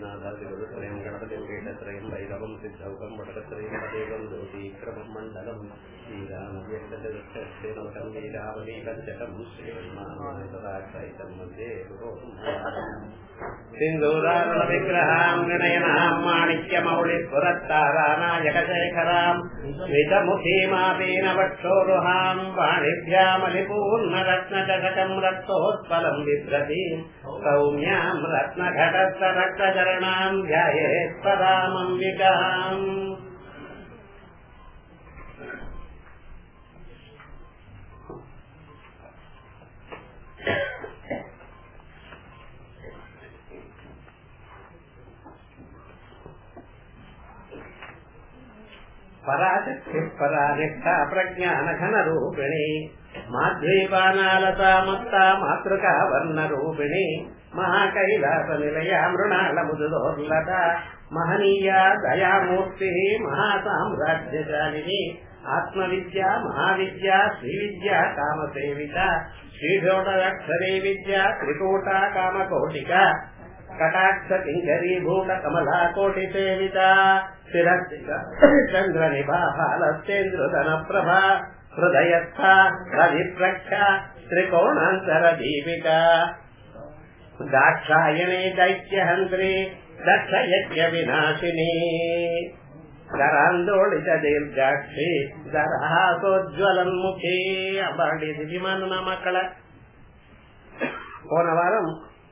श्रीनाथादिगुरुत्रयम् गणपतिम् पीठत्रयम् भैरवम् सिद्धौकम् वटकत्रयम् पदेवम् ज्योतिक्रमम् मण्डलम् श्रीरामव्यक्तचतुष्टम् वीरावलीकञ्चकम् श्रीमन्मानसदाक्षैतम् मध्ये सिन्दूरारुणविग्रहाम् गणयनाम् माणिक्यमौलिपुरत्तारानायकशेखराम् श्वेतमुखीमापीनवक्षोरुहाम् वाणिभ्यामलिपूर्णरत्नचषकम् रक्तोत्पलम् बिभ्रतीम् सौम्याम् रत्नघटस्थ रक्तचरणाम् ध्यायेत्परामम्बिकाम् पराशक्तिः परानिष्ठा प्रज्ञानघनरूपिणी माध्वीपानालता मत्ता मातृका वर्णरूपिणी महाकैलासनिलया मृणालमुदुदोर्लता महनीया दयामूर्तिः महासाम्राज्यशालिनी आत्मविद्या महाविद्या श्रीविद्या कामसेविता श्रीषोडरक्षरी विद्या त्रिकूटा कामकोटिका कटाक्ष किङ्करीभूत कमला कोटिसेविता चन्द्रनिभा फालस्तेन्द्रधनप्रभा हृदयस्था रविप्रक्षा त्रिकोणान्तरदीपिका दाक्षायणे दैत्यहन्त्री दक्षयज्ञविनाशिनी கராந்தோளித தீர்காட்சி தரஹாசோஜ்வலன்முகி அப்பாடி திவ்யமான மக்களை போன வாரம்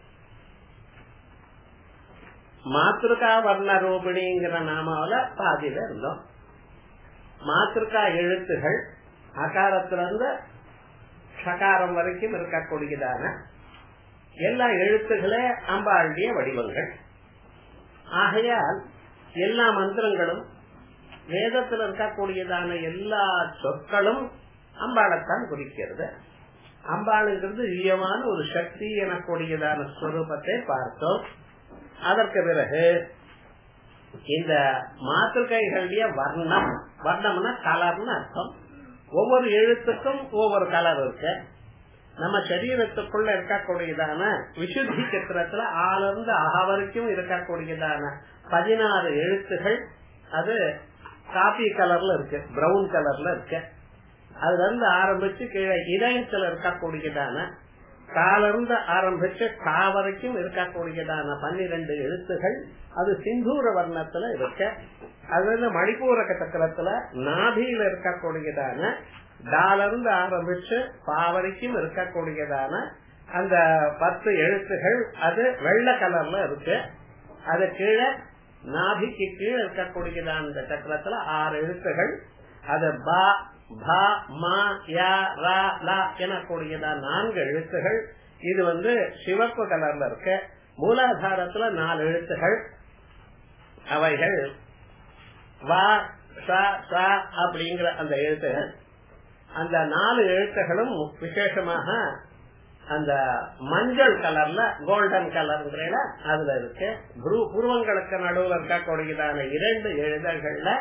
மாத்திருக்கா வர்ண ரூபிணிங்கிற நாமாவில பாதியில இருந்தோம் மாத்திருக்கா எழுத்துகள் அகாரத்திலிருந்து சகாரம் வரைக்கும் இருக்கக்கூடியதான எல்லா எழுத்துகளே அம்பாளுடைய வடிவங்கள் ஆகையால் எல்லா மந்திரங்களும் வேதத்தில் இருக்கக்கூடியதான எல்லா சொற்களும் அம்பாளைத்தான் குறிக்கிறது அம்பாளுங்கிறது ஈயமான ஒரு சக்தி எனக்கூடியதான ஸ்வரூபத்தை பார்த்தோம் அதற்கு பிறகு இந்த மாத்திருக்கைகளுடைய வர்ணம் வர்ணம்னா கலர்னு அர்த்தம் ஒவ்வொரு எழுத்துக்கும் ஒவ்வொரு கலர் இருக்கு நம்ம சரீரத்துக்குள்ள இருக்கக்கூடியதான விசுத்தி சக்கரத்துல ஆளிருந்து அக வரைக்கும் இருக்கக்கூடியதான பதினாறு எழுத்துகள் அது காபி கலர்ல இருக்கு பிரவுன் கலர்ல இருக்கு அதுல இருந்து ஆரம்பிச்சு கீழே இதயத்துல இருக்கக்கூடியதான காலிருந்து ஆரம்பிச்சு கா வரைக்கும் இருக்கக்கூடியதான பன்னிரண்டு எழுத்துகள் அது சிந்தூர வர்ணத்துல இருக்க அதுல மணிப்பூரக சக்கரத்துல நாபியில இருக்கக்கூடியதான டாலிருந்து ஆரம்பிச்சு பா வரைக்கும் இருக்கக்கூடியதான அந்த பத்து எழுத்துகள் அது வெள்ளை கலர்ல இருக்கு அது கீழே நாபிக்கு கீழே இருக்கக்கூடியதான அந்த சக்கரத்துல ஆறு எழுத்துகள் அது பா பா மா யா ரா லா எனக்கூடியதா நான்கு எழுத்துகள் இது வந்து சிவப்பு கலர்ல இருக்கு மூலாதாரத்துல நாலு எழுத்துகள் அவைகள் வா சா அப்படிங்கிற அந்த எழுத்துகள் அந்த நாலு எழுத்துகளும் விசேஷமாக அந்த மஞ்சள் கலர்ல கோல்டன் கலர்ங்கிற அதுல இருக்கு புருவங்களுக்கு நடுவில் இருக்கக்கூடியதான இரண்டு எழுதல்கள்ல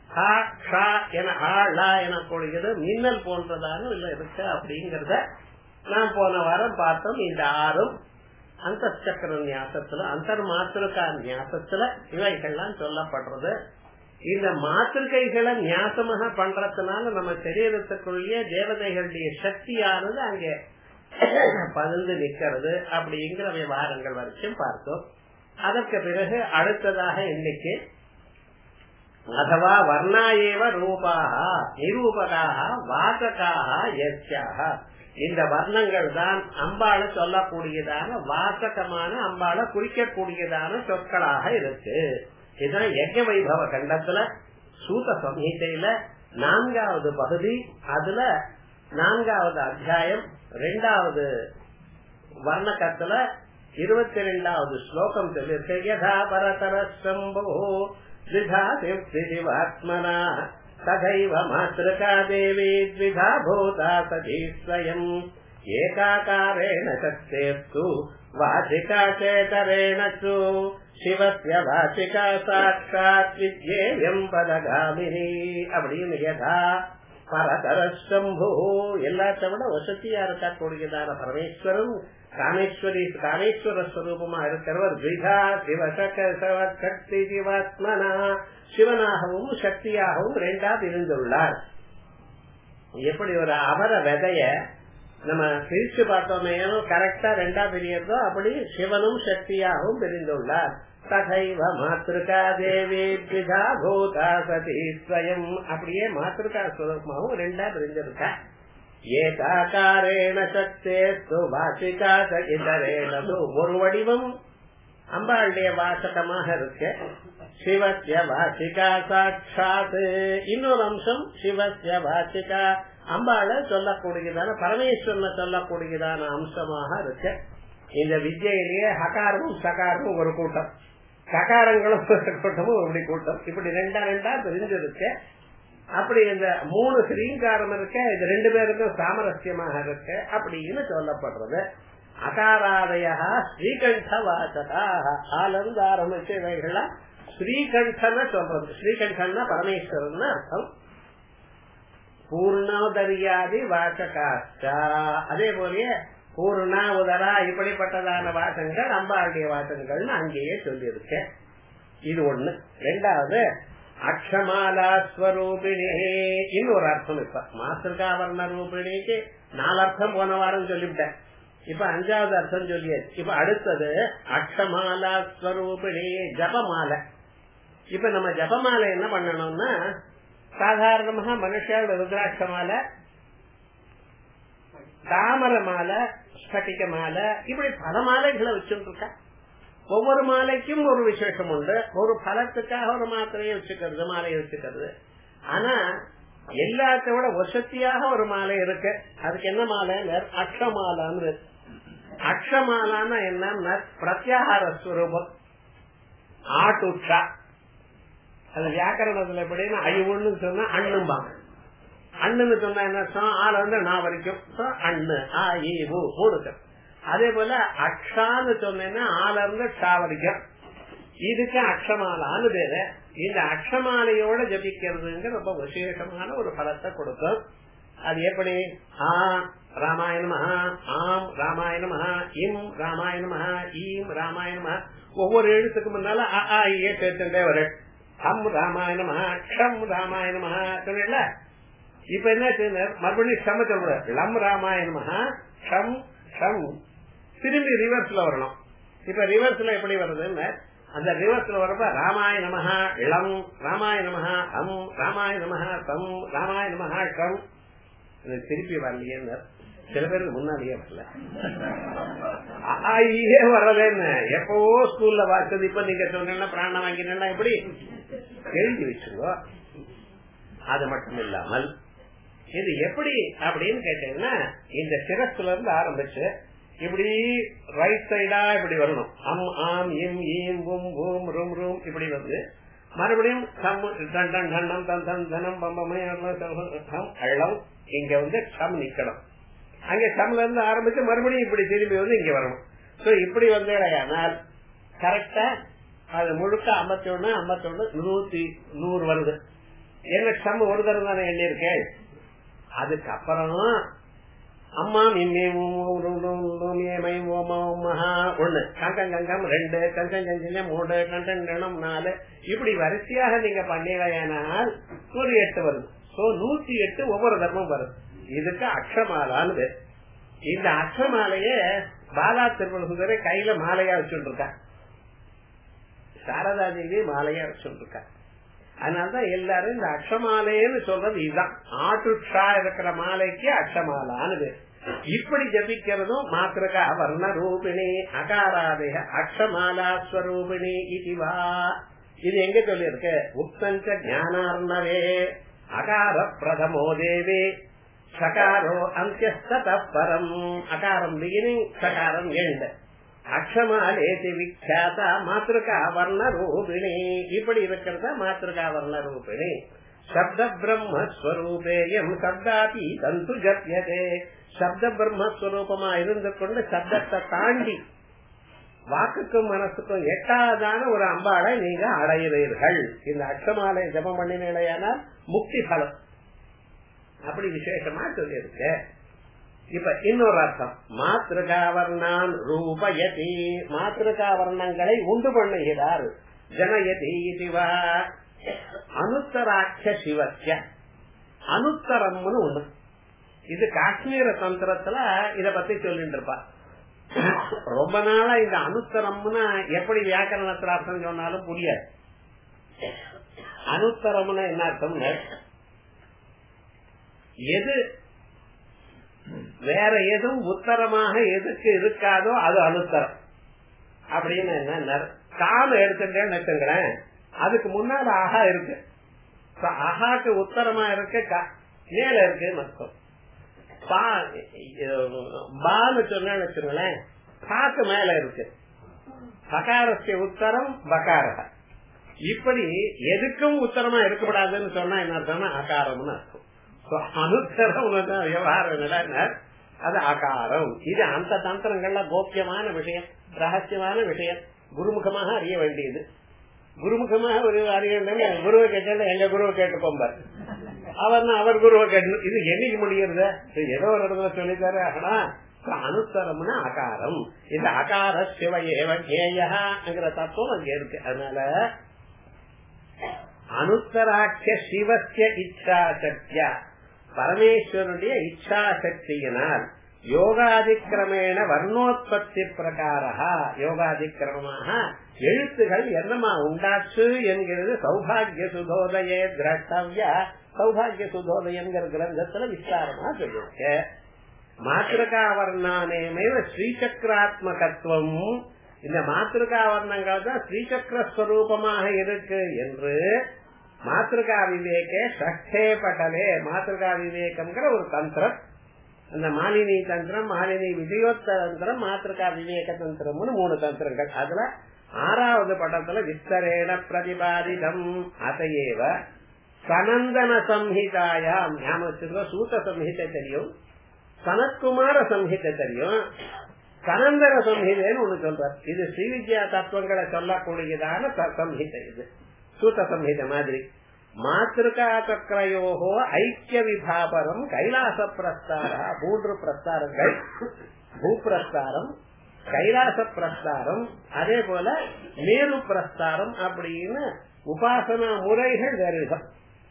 எனக்கூடியது மின்னல் போன்றதான இல்ல இருக்கு அப்படிங்கறத நான் போன வாரம் பார்த்தோம் இந்த ஆறும் அந்த சக்கர நியாசத்துல அந்தர் மாத்திருக்கா நியாசத்துல இவைகள்லாம் சொல்லப்படுறது இந்த மாத்திருக்கைகளை நியாசமாக பண்றதுனால நம்ம சரீரத்துக்குள்ளேயே தேவதைகளுடைய சக்தியானது அங்கே பதிந்து நிக்கிறது அப்படிங்கிற விவகாரங்கள் வரைக்கும் பார்த்தோம் அதற்கு பிறகு அடுத்ததாக இன்னைக்கு அதவா வர்ணா ஏவ ரூபாக நிரூபகாக வாசகாக எஸ்யாக இந்த வர்ணங்கள் தான் அம்பாளை சொல்லக்கூடியதான வாசகமான அம்பாளை குறிக்கக்கூடியதான சொற்களாக இருக்கு இதுதான் யஜ்ய வைபவ கண்டத்துல சூத சம்ஹிதையில நான்காவது பகுதி அதுல நான்காவது அத்தியாயம் ரெண்டாவது வர்ணக்கத்துல இருபத்தி ரெண்டாவது ஸ்லோகம் சொல்லியிருக்கு யதா பரதர சம்போ द्विधात्मना तथैव मातृका देवी द्विधा भूता सती स्वयम् एकाकारेण शक्तेस्तु वाचिका चेतरेण तु शिवस्य वाचिका साक्षात् विद्येयम् पदगामिनी அப்படின்னு யதா பரதரசம்பு எல்லாத்த விட வசதியா இருக்கக்கூடியதான பரமேஸ்வரன் காமேஸ்வரி காமேஸ்வர ஸ்வரூபமா இருக்கிறவர் திரிகா சிவசக சக்தி ஜீவாத்மனா சிவனாகவும் சக்தியாகவும் ரெண்டா பிரிந்துள்ளார் எப்படி ஒரு அமர விதைய நம்ம பிரிச்சு பார்த்தோமே கரெக்டா ரெண்டா பிரியறதோ அப்படி சிவனும் சக்தியாகவும் பிரிந்துள்ளார் ததைவ மாத்திருக்கா தேவி பிதா பூதா சதி ஸ்வயம் அப்படியே மாத்திருக்கா சுரூபமாவும் ரெண்டா பிரிஞ்சிருக்கா ஏகாக்காரேண சக்தேஸ்து வாசிகா சகிதரேன ஒரு வடிவம் அம்பாளுடைய வாசகமாக இருக்கு சிவசிய வாசிகா சாட்சாத் இன்னொரு அம்சம் சிவசிய வாசிகா அம்பாள சொல்லக்கூடியதான பரமேஸ்வரனை சொல்லக்கூடியதான அம்சமாக இருக்கு இந்த வித்யிலேயே ஹகாரமும் சகாரமும் ஒரு கூட்டம் சகாரங்களும் ஒரு கூட்டமும் இப்படி கூட்டம் இப்படி ரெண்டா ரெண்டா பிரிஞ்சிருக்கு அப்படி இந்த மூணு ஸ்ரீங்காரம் இருக்க இது ரெண்டு பேருக்கும் சாமரஸ்யமாக இருக்கு அப்படின்னு சொல்லப்படுறது அகாராதயா ஸ்ரீகண்ட வாசகா ஆலந்து ஆரம்பிச்சு இவைகள ஸ்ரீகண்டன சொல்றது ஸ்ரீகண்டன்னா பரமேஸ்வரன் அர்த்தம் பூர்ணோதரியாதி வாசகாச்சா அதே போலயே பூர்ணா உதரா இப்படிப்பட்டதான வாசங்கள் அம்பாளுடைய வாசகங்கள்னு அங்கேயே சொல்லியிருக்க இது ஒண்ணு ரெண்டாவது அக்ஷமாலா ஸ்வரூபிணி இன்னொரு அர்த்தம் இப்ப மாத்திருக்காவர்ண ரூபிணிக்கு நாலு அர்த்தம் போன வாரம் சொல்லிவிட்டேன் இப்ப அஞ்சாவது அர்த்தம் சொல்லியாச்சு இப்ப அடுத்தது அக்ஷமாலா ஸ்வரூபிணி ஜபமாலை இப்ப நம்ம ஜபமாலை என்ன பண்ணணும்னா சாதாரணமாக மனுஷாவோட ருத்ராட்ச மாலை தாமர மாலை ஸ்பட்டிக மாலை இப்படி பல மாலைகளை வச்சுருக்கா ஒவ்வொரு மாலைக்கும் ஒரு விசேஷம் உண்டு ஒரு பலத்துக்காக ஒரு மாத்திரையை வச்சுக்கிறது மாலையை வச்சுக்கிறது ஆனா எல்லாத்த விட வசதியாக ஒரு மாலை இருக்கு அதுக்கு என்ன மாலை அக்ஷமாலான்னு அக்ஷமாலான்னா என்ன பிரத்யாகார ஸ்வரூபம் ஆட்டுஷா அது வியாக்கரணத்துல எப்படின்னா ஐயொன்னு சொன்னா அண்ணும்பாங்க அண்ணுன்னு சொன்னா என்ன ஆள வந்து நான் வரைக்கும் அண்ணு ஆ ஈ ஊ மூடுக்க அதே போல அக்ஷான்னு சொன்னேன்னா ஆள இருந்து ஷா வரைக்கும் இதுக்கு அக்ஷமாலான்னு பேரு இந்த அக்ஷமாலையோட ஜபிக்கிறதுங்க ரொம்ப விசேஷமான ஒரு பலத்தை கொடுக்கும் அது எப்படி ஆ ராமாயணமஹா ஆம் ராமாயணமஹா இம் ராமாயணமஹா ஈம் ராமாயணமஹா ஒவ்வொரு எழுத்துக்கு முன்னால அ ஆ ஏ சேர்த்துட்டே வரும் ஹம் ராமாயணமஹா க்ஷம் ராமாயணமஹா சொன்னல இப்ப என்ன மறுபடியும் க்ஷம சொல்ற லம் ராமாயணமஹா க்ஷம் க்ஷம் திரும்பி ரிவர்ஸ்ல வரணும் இப்ப ரிவர்ஸ்ல எப்படி வருதுன்னு அந்த ரிவர்ஸ்ல வரப்ப ராமாய நமஹா இளம் ராமாய நமஹா அம் ராமாய நமஹா தம் ராமாய நமஹா கம் திருப்பி வரலையே சில பேருக்கு முன்னாடியே வரல ஆயே வரலன்னு எப்பவோ ஸ்கூல்ல வாசது இப்ப நீங்க சொன்னா பிராணம் வாங்கினா எப்படி எழுதி வச்சுக்கோ அது மட்டும் இல்லாமல் இது எப்படி அப்படின்னு கேட்டீங்கன்னா இந்த சிரஸ்ல இருந்து ஆரம்பிச்சு இப்படி ரைட் சைடா இப்படி வரணும் அம் ஆம் இம் ஈம் உம் ஊம் ரும் ரூம் இப்படி வந்து மறுபடியும் சம் டன் டன் தன்னம் தன் தன் தனம் பம்பமே அள்ளம் இங்க வந்து சம் நிக்கணும் அங்க சம்ல இருந்து ஆரம்பிச்சு மறுபடியும் இப்படி திரும்பி வந்து இங்க வரணும் சோ இப்படி வந்தேடையானால் கரெக்டா அது முழுக்க ஐம்பத்தி ஒண்ணு ஐம்பத்தி ஒண்ணு நூத்தி நூறு வருது என்ன சம் ஒரு தரம் தானே எண்ணி இருக்கேன் அதுக்கப்புறம் அம்மா ஒண்ணு கங்கம் கங்கம் ரெண்டு கங்கம் கஞ்சம் மூணு கண்டன் கணம் நாலு இப்படி வரிசையாக நீங்க பண்ணீங்கன்னா ஒரு எட்டு வருது சோ நூத்தி எட்டு ஒவ்வொரு தர்மம் வருது இதுக்கு அக்ஷமாலான்னு இந்த அக்ஷமாலைய பாலா திருமண கையில மாலையா வச்சுட்டு இருக்கா சாரதா தேவி மாலையா வச்சுட்டு இருக்கா அதனாலதான் எல்லாரும் இந்த அக்ஷமாலைன்னு சொல்றது இதுதான் ஆட்டுஷா இருக்கிற மாலைக்கு அக்ஷமாலான்னு இப்படி ஜபிக்கிறதும் மாத்திரகா வர்ண ரூபிணி அகாராதய அக்ஷமாலா ஸ்வரூபிணி இதுவா இது எங்க சொல்லியிருக்கு உத்தஞ்ச ஞானார்ணவே அகார பிரதமோ தேவி சகாரோ அந்தியஸ்தத பரம் அகாரம் பிகினிங் சகாரம் எண்ட் அக்ஷமாலேதி விக்யாதா மாத்திருக்கா வர்ண ரூபிணி இப்படி இருக்கிறத மாத்திருக்கா வர்ண ரூபிணி சப்த பிரம்மஸ்வரூபேயம் சப்தாதி தந்து ஜப்யதே சப்த பிரம்மஸ்வரூபமா இருந்து கொண்டு சப்தத்தை தாண்டி வாக்குக்கும் மனசுக்கும் எட்டாதான ஒரு அம்பாளை நீங்க அடைகிறீர்கள் இந்த அக்ஷமாலை ஜபம் பண்ணினால் முக்தி பலம் அப்படி விசேஷமா சொல்லியிருக்கு இப்ப இன்னொரு அர்த்தம் மாத்திருகாவர்ணான் ரூபயதி மாத்திருகாவர்ணங்களை உண்டு பண்ணுகிறார் ஜனயதி இதுவா அனுத்தராட்ச சிவத்திய அனுத்தரம்னு ஒண்ணு இது காஷ்மீர தந்திரத்துல இத பத்தி சொல்லிட்டு இருப்பா ரொம்ப நாளா இந்த அனுத்தரம்னா எப்படி வியாக்கரணத்துல அர்த்தம் சொன்னாலும் புரியாது அனுத்தரம்னு என்ன அர்த்தம் எது வேற எதுவும் உத்தரமாக எதுக்கு இருக்காதோ அது அனுத்தரம் அப்படின்னு என்ன காம எடுத்துட்டேன்னு வச்சுக்கிறேன் அதுக்கு முன்னால ஆஹா இருக்கு அஹாக்கு உத்தரமா இருக்கு மேல இருக்கு அர்த்தம் பான்னு சொன்னு வச்சுங்களேன் காக்கு மேல இருக்கு பகாரஸ்ய உத்தரம் பகாரக இப்படி எதுக்கும் உத்தரமா இருக்கக்கூடாதுன்னு சொன்னா என்ன அர்த்தம்னா அகாரம்னு அர்த்தம் அனுத்தரம் விவகாரம் நிலை அது அகாரம் இது அந்த தந்திரங்கள்ல கோக்கியமான விஷயம் ரகசியமான விஷயம் குருமுகமாக அறிய வேண்டியது குருமுகமாக ஒரு அறிய குருவை கேட்டா எங்க குருவை கேட்டுக்கோம்பார் அவர் அவர் குருவை கேட்டு இது என்னைக்கு முடியறது ஏதோ ஒரு இடத்துல சொல்லித்தாரு ஆனா அனுத்தரம்னா அகாரம் இந்த அகார சிவ ஏவங்கிற தத்துவம் அங்க இருக்கு அதனால அனுத்தராட்ச சிவசிய இச்சா சக்தியா பரமேஸ்வருடைய இச்சா சக்தியினால் யோகாதிக்கிரமேண வர்ணோத்பத்தி பிரகாரா யோகாதிக்கிரமமாக எழுத்துகள் என்னமா உண்டாச்சு என்கிறது சௌபாகிய சுதோதய திரஷ்டவிய சௌபாகிய சுதோதயங்கிற கிரந்தத்துல விஸ்தாரமா சொல்லிருக்க மாத்திருக்கா வர்ணானேமேவ ஸ்ரீசக்கராத்மகத்துவம் இந்த மாத்திருக்கா வர்ணங்கள் தான் ஸ்ரீசக்கரஸ்வரூபமாக இருக்கு என்று மாத்திருக்கா விவேக ஷஷ்டே பட்டலே மாத்திருக்கா விவேகம்ங்கிற ஒரு தந்திரம் அந்த மாலினி தந்திரம் மாலினி விஜயோத்த தந்திரம் மாத்திருக்கா விவேக தந்திரம்னு மூணு தந்திரங்கள் அதுல ஆறாவது படத்துல விஸ்தரேண பிரதிபாதிதம் அதையேவ சனந்தன சம்ஹிதாயாம் ஞாபகத்துக்கு சூத்த சம்ஹிதை தெரியும் சனத்குமார சம்ஹிதை தெரியும் சனந்தன சம்ஹிதைன்னு ஒண்ணு சொல்றார் இது ஸ்ரீவித்யா தத்துவங்களை சொல்லக்கூடியதான சம்ஹிதை இது சூத்த சம்ஹிதை மாதிரி மாத்திருக்கா சக்கரையோகோ ஐக்கிய விபாபரம் கைலாச பிரஸ்தாரா மூன்று பிரஸ்தாரங்கள் பூப்பிரஸ்தாரம் கைலாச பிரஸ்தாரம் அதே போல மேரு பிரஸ்தாரம் அப்படின்னு உபாசனா முறைகள் வேறு விதம்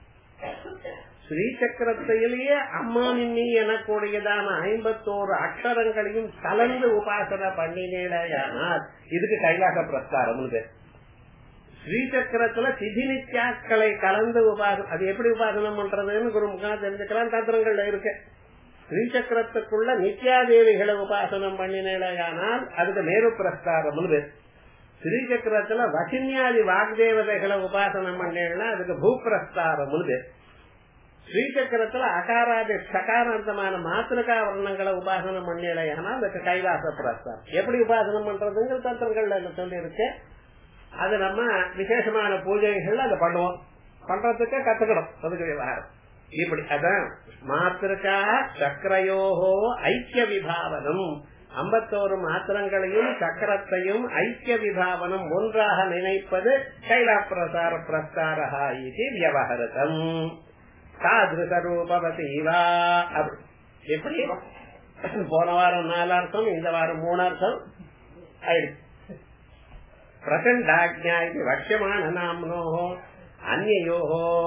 ஸ்ரீசக்கரத்திலேயே அம்மா நின்னி எனக்கூடியதான ஐம்பத்தோரு அக்ஷரங்களையும் கலந்து உபாசனை பண்ணினேனால் இதுக்கு கைலாச பிரஸ்தாரம் ஸ்ரீசக்கரத்துல சிதி நித்யாக்களை கலந்து உபாசனம் அது எப்படி உபாசனம் பண்றதுன்னு குரு முகா தெரிஞ்சுக்கலாம் தந்திரங்கள்ல இருக்கு ஸ்ரீசக்கரத்துக்குள்ள நித்யாதேவிகளை உபாசனம் பண்ணினேனால் அதுக்கு மேரு பிரஸ்தாரம் ஸ்ரீசக்கரத்துல வசின்யாதி வாக்தேவதைகளை உபாசனம் பண்ணேன்னா அதுக்கு பூப்பிரஸ்தாரம் ஸ்ரீசக்கரத்துல அகாராதி சகாராந்தமான மாத்திருக்கா வர்ணங்களை உபாசனம் பண்ணேனா அதுக்கு கைலாச பிரஸ்தாரம் எப்படி உபாசனம் பண்றதுங்கிற தந்திரங்கள்ல சொல்லி இருக்கு அது நம்ம விசேஷமான பூஜைகள் அதை பண்ணுவோம் பண்றதுக்கு கத்துக்கணும் அதுக்கு விவகாரம் இப்படி அதான் மாத்திருக்கா சக்கரையோகோ ஐக்கிய விபாவனம் ஐம்பத்தோரு மாத்திரங்களையும் சக்கரத்தையும் ஐக்கிய விபாவனம் ஒன்றாக நினைப்பது கைலா பிரசார பிரஸ்தாரா இது வியவஹரிதம் தாதிருத ரூபவதீவா எப்படி போன வாரம் நாலு அர்த்தம் இந்த வாரம் மூணு அர்த்தம் ஆயிடுச்சு பிரசண்டாஜ்ஞா இது வக்ஷமான நாம்னோ அந்நோ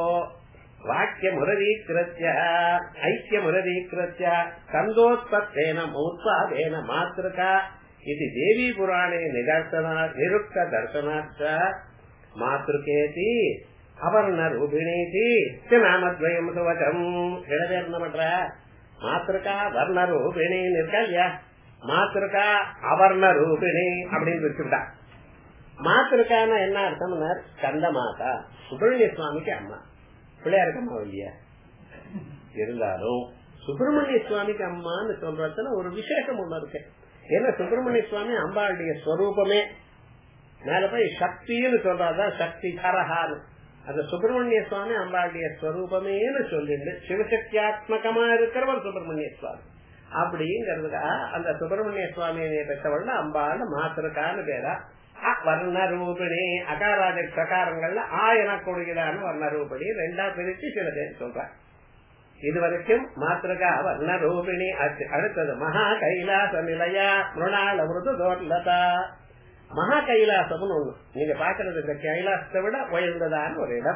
வாக்கியமுரதீகிருத்திய ஐக்கியமுரதீகிருத்திய சந்தோத்பத்தேன மௌத்வாதேன மாத்திருக்கா இது தேவி புராணே நிதர்சனா நிருக்த தர்சனாச்ச மாத்திருக்கேதி அவர்ண ரூபிணீதி நாமத்வயம் சுவச்சம் சில பேர் என்ன பண்ற மாத்திருக்கா வர்ண ரூபிணின்னு இருக்கா இல்லையா மாத்திருக்கா அவர்ண ரூபிணி அப்படின்னு வச்சுட்டா மாத்திருக்கான என்ன அர்த்தம்னா கந்த மாதா சுப்பிரமணிய சுவாமிக்கு அம்மா பிள்ளையாருக்கு அம்மா இல்லையா இருந்தாலும் சுப்பிரமணிய சுவாமிக்கு அம்மான்னு சொல்றதுல ஒரு விசேஷம் ஒண்ணு இருக்கு ஏன்னா சுப்பிரமணிய சுவாமி அம்பாளுடைய ஸ்வரூபமே மேல போய் சக்தின்னு சொல்றாதான் சக்தி கரஹான்னு அந்த சுப்பிரமணிய சுவாமி அம்பாளுடைய ஸ்வரூபமேன்னு சொல்லிட்டு சிவசக்தியாத்மகமா இருக்கிறவர் சுப்பிரமணிய சுவாமி அப்படிங்கறதுக்காக அந்த சுப்பிரமணிய சுவாமியை பெற்றவள் அம்பாள் மாத்திருக்கான்னு பேரா வர்ண ரூபிணி அகாராஜ பிரகாரங்கள்ல ஆ எனக்கூடியதான வர்ண ரூபிணி ரெண்டா பிரிச்சு சில பேர் சொல்றாங்க இதுவரைக்கும் மாத்திருக்கா வர்ண ரூபிணி ஆச்சு அடுத்தது மகா கைலாச நிலையா மிருணால மிருது தோர்லதா மகா கைலாசம்னு ஒண்ணு நீங்க பாக்குறது இந்த கைலாசத்தை விட உயர்ந்ததான ஒரு இடம்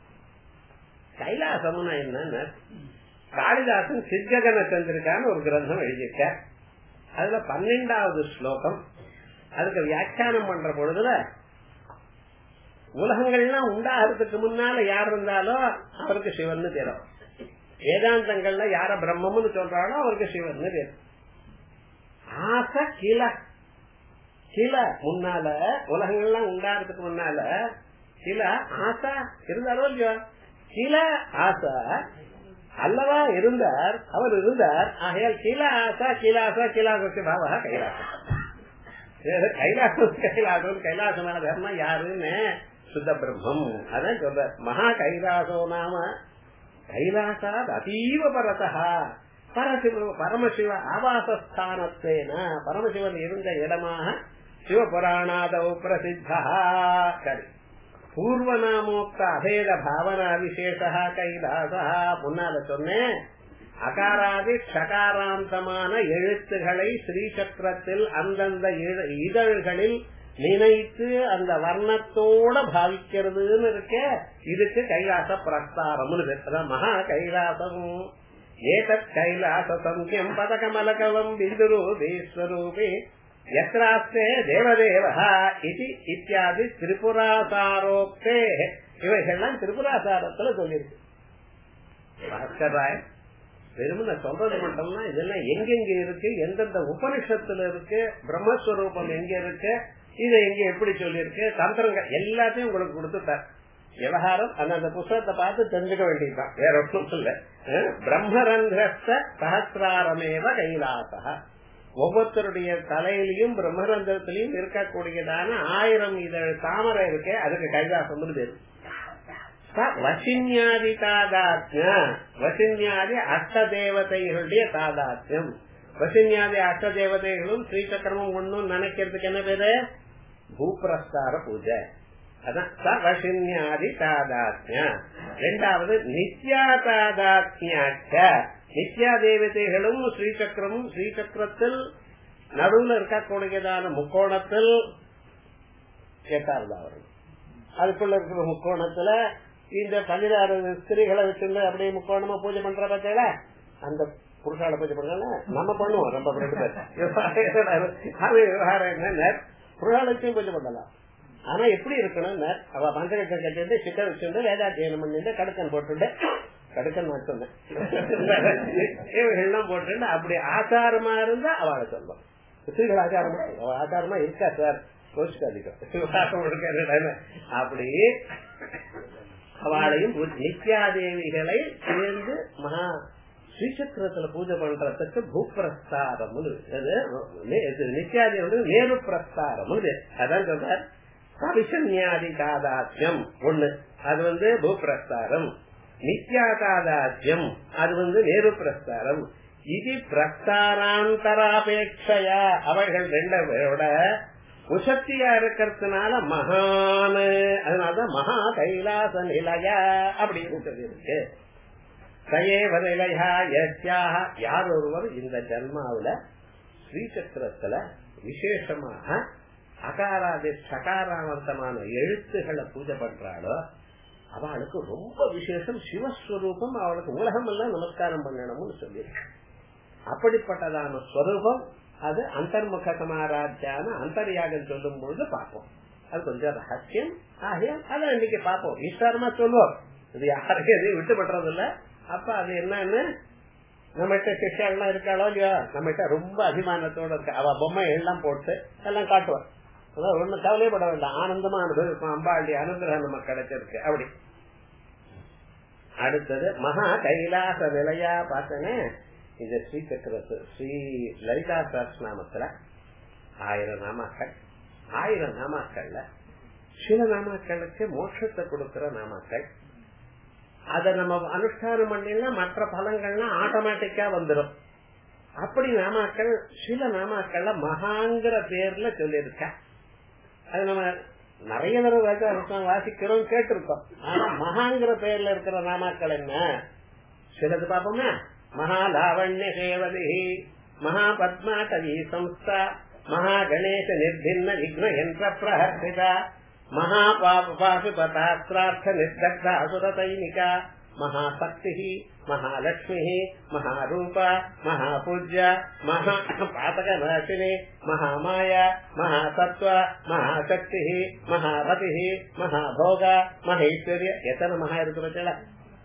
கைலாசம்னா என்னன்னு காளிதாசன் சிற்ககன சந்திரிக்கான்னு ஒரு கிரந்தம் எழுதியிருக்க அதுல பன்னெண்டாவது ஸ்லோகம் அதுக்கு வியாக்கியானம் பண்ற பொழுதுல உலகங்கள்லாம் உண்டாகிறதுக்கு முன்னால யார் இருந்தாலோ அவருக்கு சிவன் தெரியும் வேதாந்தங்கள்ல யார பிரம்மம்னு சொல்றாளோ அவருக்கு சிவன் தெரியும் ஆசை கிள கிள முன்னால உலகங்கள்லாம் உண்டாகிறதுக்கு முன்னால கிள ஆசா இருந்தாரோ இல்லையோ கிள ஆசா அல்லவா இருந்தார் அவர் இருந்தார் ஆகையால் கீழ ஆசா கீழாசா கீழாசத்து பாவா கைலாசம் கைலாசம் கைலாசம் கைலாசமான தர்மம் யாருன்னு சுத்த பிரம்மம் அதான் சொல்ற மகா கைலாசோ நாம கைலாசாத் அதீவ பரதா பரசிவ பரமசிவ ஆவாசஸ்தானத்தேன பரமசிவன் இருந்த இடமாக சிவபுராணாதவ் பிரசித்தா சரி பூர்வநாமோக்த அபேத பாவனா விசேஷ கைலாசா முன்னால சொன்னேன் அகாராதி ஷகாராந்தமான எழுத்துகளை ஸ்ரீசக்கரத்தில் அந்தந்த இதழ்களில் நினைத்து அந்த வர்ணத்தோட பாவிக்கிறதுன்னு இருக்க இதுக்கு கைலாச பிரஸ்தாரம்னு அதான் மகா கைலாசம் ஏதத் கைலாச சங்கியம் பதகமலகவம் பிந்துரூபேஸ்வரூபே எத்திராஸ்தே தேவதேவ இது இத்தியாதி திரிபுராசாரோக்தே இவைகள்லாம் திரிபுராசாரத்துல சொல்லியிருக்கு பாஸ்கர் ராய் வெறுமன சொல்றது மட்டும்னா இதெல்லாம் எங்கெங்க இருக்கு எந்தெந்த உபனிஷத்துல இருக்கு பிரம்மஸ்வரூபம் எங்க இருக்கு இதை எங்க எப்படி சொல்லியிருக்கு தந்திரங்கள் எல்லாத்தையும் உங்களுக்கு கொடுத்துட்டார் விவகாரம் அந்த புத்தகத்தை பார்த்து தெரிஞ்சுக்க வேண்டியதுதான் வேற ஒன்றும் இல்ல பிரம்மரந்திரஸ்த சகசிராரமேவ கைலாசா ஒவ்வொருத்தருடைய தலையிலையும் பிரம்மரந்திரத்திலையும் இருக்கக்கூடியதான ஆயிரம் இதழ் தாமரை இருக்கு அதுக்கு கைலாசம் பேரு வசின்யாதி தாதாத்ய வசின்யாதி அஷ்ட தேவதைகளுடைய தாதாத்யம் வசின்யாதி அஷ்ட தேவதைகளும் ஸ்ரீசக்கரமும் ஒண்ணும் நினைக்கிறதுக்கு என்ன பேரு பூப்பிரஸ்தார பூஜை அதான் வசின்யாதி தாதாத்ய ரெண்டாவது நித்யா தாதாத்யாச்ச நித்யா தேவதைகளும் ஸ்ரீசக்கரமும் ஸ்ரீசக்கரத்தில் நடுவுல இருக்கக்கூடியதான முக்கோணத்தில் எட்டாவது அவர்கள் அதுக்குள்ள இருக்கிற முக்கோணத்துல இந்த பதினாறு ஸ்திரீகளை வச்சிருந்து அப்படியே முக்கோணமா பூஜை பண்ற பத்தியில அந்த புருஷால பூஜை பண்ணல நம்ம பண்ணுவோம் ரொம்ப ரெண்டு பேர் அது விவகாரம் என்ன புருஷாலத்தையும் பூஜை பண்ணலாம் ஆனா எப்படி இருக்கணும் அவ பஞ்சகட்டம் கட்டிட்டு சிட்ட வச்சிருந்து வேதாத்தியனம் பண்ணிட்டு கடுக்கன் போட்டுட்டு கடுக்கன் நான் சொன்னேன் இவைகள்லாம் போட்டு அப்படி ஆச்சாரமா இருந்தா அவளை சொல்லும் ஸ்திரீகள் ஆச்சாரமா அவ ஆச்சாரமா இருக்கா சார் அப்படி அவளையும் நித்யாதேவிகளை சேர்ந்து மகா ஸ்ரீசக்கரத்துல பூஜை பண்றதுக்கு பூப்பிரஸ்தாரம் நித்யாதேவி நேரு பிரஸ்தாரம் அதான் சொல்றார் கவிஷன்யாதி தாதாத்யம் ஒண்ணு அது வந்து பூப்பிரஸ்தாரம் நித்யா தாதாத்யம் அது வந்து நேரு பிரஸ்தாரம் இது பிரஸ்தாராந்தராபேட்சையா அவர்கள் ரெண்டோட உசக்தியா இருக்கிறதுனால மகான் அதனாலதான் மகா கைலாச நிலையா அப்படின்னு சொல்லியிருக்கு சயேவ நிலையா யஸ்யாக யார் ஒருவர் இந்த ஜன்மாவில ஸ்ரீசக்கரத்துல விசேஷமாக அகாராதி சகாராவந்தமான எழுத்துக்களை பூஜை பண்றாளோ அவளுக்கு ரொம்ப விசேஷம் சிவஸ்வரூபம் அவளுக்கு உலகம் எல்லாம் நமஸ்காரம் பண்ணணும்னு சொல்லியிருக்கு அப்படிப்பட்டதான ஸ்வரூபம் அது அந்தர்முக சமாராத்தியான அந்தர்யாகம் சொல்லும் பொழுது பார்ப்போம் அது கொஞ்சம் ரகசியம் ஆகிய அதை இன்னைக்கு பார்ப்போம் விஸ்தாரமா சொல்லுவோம் இது யாருக்கும் எதையும் விட்டு பண்றது இல்ல அப்ப அது என்னன்னு நம்மகிட்ட சிஷ்யாலாம் இருக்காளோ இல்லையா நம்மகிட்ட ரொம்ப அபிமானத்தோட இருக்க அவ பொம்மை எல்லாம் போட்டு எல்லாம் காட்டுவார் அதாவது ஒண்ணு கவலைப்பட வேண்டாம் ஆனந்தமா அனுபவிப்போம் அம்பாளுடைய அனுகிரகம் நமக்கு கிடைச்சிருக்கு அப்படி அடுத்தது மகா கைலாச நிலையா பார்த்தேன்னு இந்த ஸ்ரீ சக்கரத்து ஸ்ரீ லலிதா சஹஸ்நாமத்துல ஆயிரம் நாமாக்கள் ஆயிரம் நாமாக்கள்ல சில நாமாக்களுக்கு மோட்சத்தை கொடுக்கிற நாமாக்கள் அத நம்ம அனுஷ்டானம் பண்ணினா மற்ற பலங்கள்லாம் ஆட்டோமேட்டிக்கா வந்துடும் அப்படி நாமாக்கள் சில நாமாக்கள்ல மகாங்கிற பேர்ல சொல்லியிருக்க அது நம்ம நிறைய தடவை வாசிக்கிறோம் கேட்டிருக்கோம் ஆனா மகாங்கிற பேர்ல இருக்கிற நாமாக்கள் என்ன சிலது பாப்போமா மகாலாவண்ய கேவலி மகாபத்மாட்டவி சம்ஸ்தா மகாகணேச நிர்பின்ன விக்ன யந்திர பிரஹர்ஷிதா மகாபாசுபதாஸ்திரார்த்த நிர்தக்த அசுர சைனிகா மகாசக்தி மகாலட்சுமி மகாரூப மகாபூஜ்ய மகா பாதகநாசினி மகாமாயா மகாசத்வ மகாசக்தி மகாரதி மகாபோக மகேஸ்வரிய எத்தனை மகா இருக்கு பத்தியா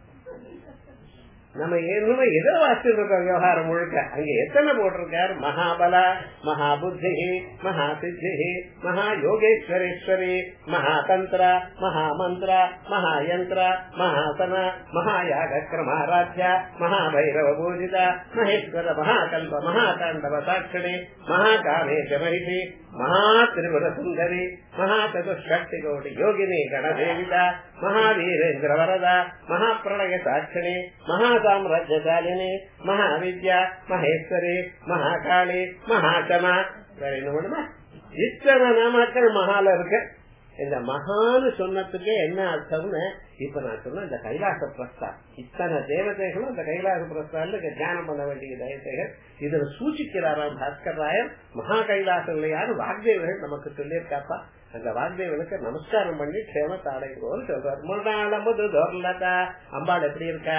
நம்ம ஏற்கனவே எதை வாசிட்டு இருக்கோம் விவகாரம் முழுக்க அங்க எத்தனை போட்டிருக்காரு மகாபல மகாபுத்தி மகாசித்தி மகா யோகேஸ்வரேஸ்வரி மகாதந்திர மகாமந்திர மகாயந்திர மகாசன மகாயாக கிரமாராத்ய மகாபைரவ பூஜித மகேஸ்வர மகாகல்ப மகாதாண்டவ சாட்சிணி மகாகாமேಶ மகிஷி மகா திரிபுர சுந்தரி மகா சதுஷ்டி கோடி யோகினி கணதேவித மகாவீரேந்திர வரத மகாபிரளய சாட்சிணி மகா சாம்ராஜ்யசாலினி மகாவித்யா மகேஸ்வரி மகாகாளி மகாசமா வேற என்ன பண்ணுமா இத்தனை நாமாக்கள் மகால இருக்கு இந்த மகான்னு சொன்னதுக்கு என்ன அர்த்தம்னு இப்ப நான் சொன்ன இந்த கைலாச பிரஸ்தா இத்தனை தேவதைகளும் இந்த கைலாச பிரஸ்தால தியானம் பண்ண வேண்டிய தேவதைகள் இதுல சூச்சிக்கிறாராம் பாஸ்கர் ராயர் மகா கைலாசம் யாரு வாக்தேவர்கள் நமக்கு சொல்லியிருக்காப்பா அந்த வாக்தேவனுக்கு நமஸ்காரம் பண்ணி க்ஷேமத்தை அடைகிறோம் சொல்றாரு முன்னாளமுது தோர்லதா அம்பாள் எப்படி இருக்கா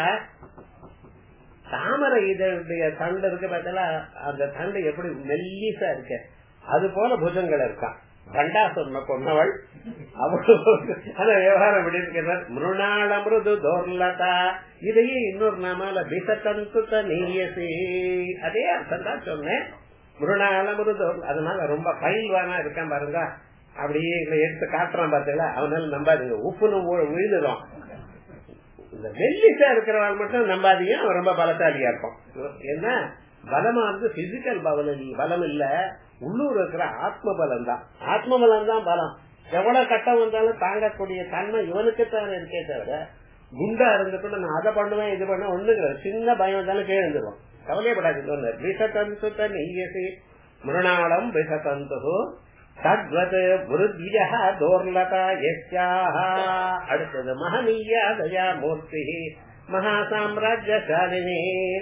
தாமரை இதழுடைய தண்டு இருக்கு பார்த்தா அந்த தண்டு எப்படி மெல்லிசா இருக்கு அது போல புஜங்கள் இருக்கான் கண்டா சொன்ன பொன்னவள் அவ்வளவு அந்த விவகாரம் எப்படி இருக்கிறார் மிருணாளமிருது தோர்லதா இதையே இன்னொரு நாமால பிசத்தந்து நீயசி அதே அர்த்தம் தான் சொன்னேன் மிருணாளமிருது அதனால ரொம்ப பயில்வானா இருக்கான் பாருங்க அப்படியே எடுத்து காட்டுறான் பாத்தீங்களா அவனால நம்பாதீங்க உப்புன்னு விழுந்துடும் இந்த வெள்ளிசா இருக்கிறவங்க மட்டும் நம்பாதீங்க அவன் ரொம்ப பலசாலியா இருக்கும் என்ன பலமா வந்து பிசிக்கல் பலம் பலம் இல்ல உள்ளூர் இருக்கிற ஆத்ம பலம் தான் ஆத்ம பலம் தான் பலம் எவ்வளவு கட்டம் வந்தாலும் தாங்கக்கூடிய தன்மை இவனுக்குத்தான் இருக்கே தவிர குண்டா இருந்துட்டு நான் அதை பண்ணுவேன் இது பண்ண ஒண்ணுங்கிற சின்ன பயம் வந்தாலும் கேழுந்துருவோம் கவலைப்படாது விஷதந்து நெய்யசி மிருணாளம் விஷதந்து தத்வத் விருத்தியா தோர்லதா எஸ்யாக அடுத்தது மகனீயா தயா மூர்த்தி மகாசாம்ராஜ்யசாலினி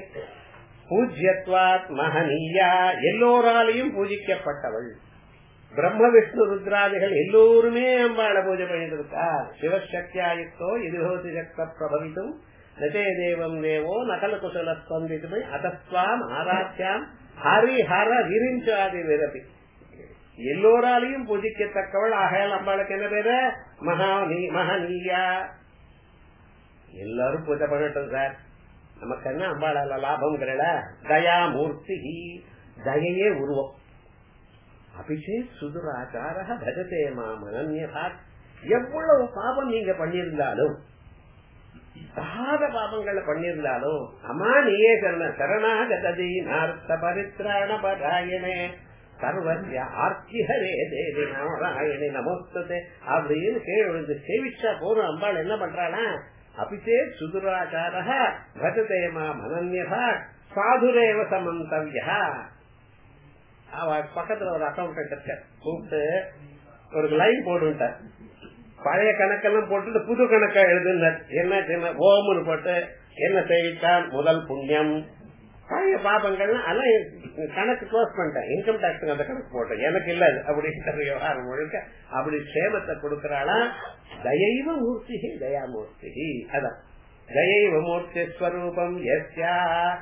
பூஜ்யத்வாத் மகனீயா எல்லோராலையும் பூஜிக்கப்பட்டவள் பிரம்ம விஷ்ணு ருத்ராதிகள் எல்லோருமே அம்பாளை பூஜை பண்ணிட்டு இருக்கா சிவசக்தியாயுக்தோ இதுஹோதி சக்த பிரபவித்தும் நதே தேவம் தேவோ நகல குசல ஸ்பந்தித்துமை அதஸ்வாம் ஆராத்தியாம் ஹரிஹர விரிஞ்சாதி விரபி எல்லோராலையும் பூஜிக்கத்தக்கவள் ஆகையால் அம்பாளுக்கு என்ன பேரு மகானி மகனீயா எல்லாரும் பூஜை பண்ணட்டும் சார் நமக்கு என்ன அம்பாளால லாபம் கிடையல தயாமூர்த்தி தயையே உருவம் அபிஷேக் சுதுராச்சார பஜதே மாமனன்யா எவ்வளவு பாபம் நீங்க பண்ணியிருந்தாலும் சாத பாபங்களை பண்ணியிருந்தாலும் அம்மா நீயே சரண சரணாகதி நார்த்த பரித்ராண பராயணே சர்வசிய ஆர்த்திஹரே தேவி நாராயணி நமோஸ்தே அப்படின்னு கீழே விழுந்து சேவிச்சா போதும் அம்பாள் என்ன பண்றானா அபிச்சே சுதுராச்சார பஜதேமா மனன்யா சாதுரேவ சமந்தவ்யா அவ பக்கத்துல ஒரு அக்கௌண்டன்ட் இருக்க கூப்பிட்டு ஒரு லைன் போட்டுட்டார் பழைய கணக்கெல்லாம் போட்டுட்டு புது கணக்கா எழுதுனார் என்ன சின்ன ஓம்னு போட்டு என்ன செய்வித்தான் முதல் புண்ணியம் பழைய பாபங்கள்லாம் அதெல்லாம் கணக்கு க்ளோஸ் பண்ணிட்டேன் இன்கம் டாக்ஸ் அந்த கணக்கு போட்டேன் எனக்கு இல்ல அப்படின்ற விவகாரம் முழுக்க அப்படி சேமத்தை கொடுக்கறாளா தயைவ மூர்த்தி தயாமூர்த்தி அதான் தயைவ மூர்த்தி ஸ்வரூபம் எஸ்யா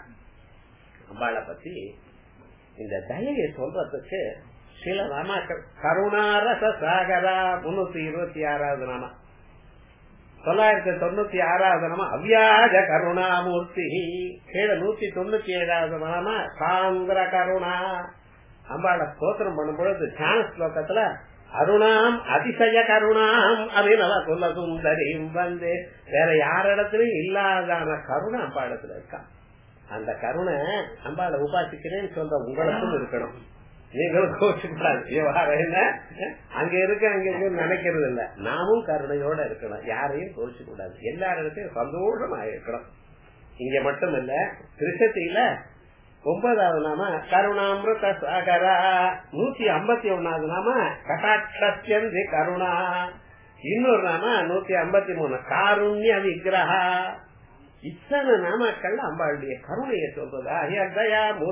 அம்பாளை பத்தி இந்த தயையை சொல்றதுக்கு சில நாமாக்கள் கருணாரச சாகரா முன்னூத்தி இருபத்தி ஆறாவது நாமா தொள்ளாயிரத்தி தொண்ணூத்தி ஆறாவது நாம அவ்யாஜ கருணாமூர்த்தி கீழே நூத்தி தொண்ணூத்தி ஏழாவது நாம சாந்திர கருணா அம்பாள ஸ்தோத்திரம் பண்ணும் பொழுது தியான ஸ்லோகத்துல அருணாம் அதிசய கருணாம் அப்படின்னு சொல்ல சுந்தரியும் வந்து வேற யாரிடத்திலும் இல்லாதான கருணை அம்பாளத்துல இருக்கா அந்த கருணை அம்பாளை உபாசிக்கிறேன்னு சொல்ற உங்களுக்கும் இருக்கணும் நீங்களும் கோச்சுக்கூடாது விவகாரம் என்ன அங்க இருக்க அங்க இருக்கு நினைக்கிறது இல்ல நாமும் கருணையோட இருக்கணும் யாரையும் கோச்சு கூடாது எல்லா இடத்தையும் சந்தோஷமா இருக்கணும் இங்க மட்டும் இல்ல திருச்சத்தில ஒன்பதாவது நாம கருணாமிருத சாகரா நூத்தி ஐம்பத்தி ஒன்னாவது நாம கட்டாட்சந்தி கருணா இன்னொரு நாம நூத்தி ஐம்பத்தி மூணு காருண்ய விக்கிரகா இத்தனை நாமக்கள்ல அம்பாளுடைய கருணையை சொல்றது அஹியர்தயா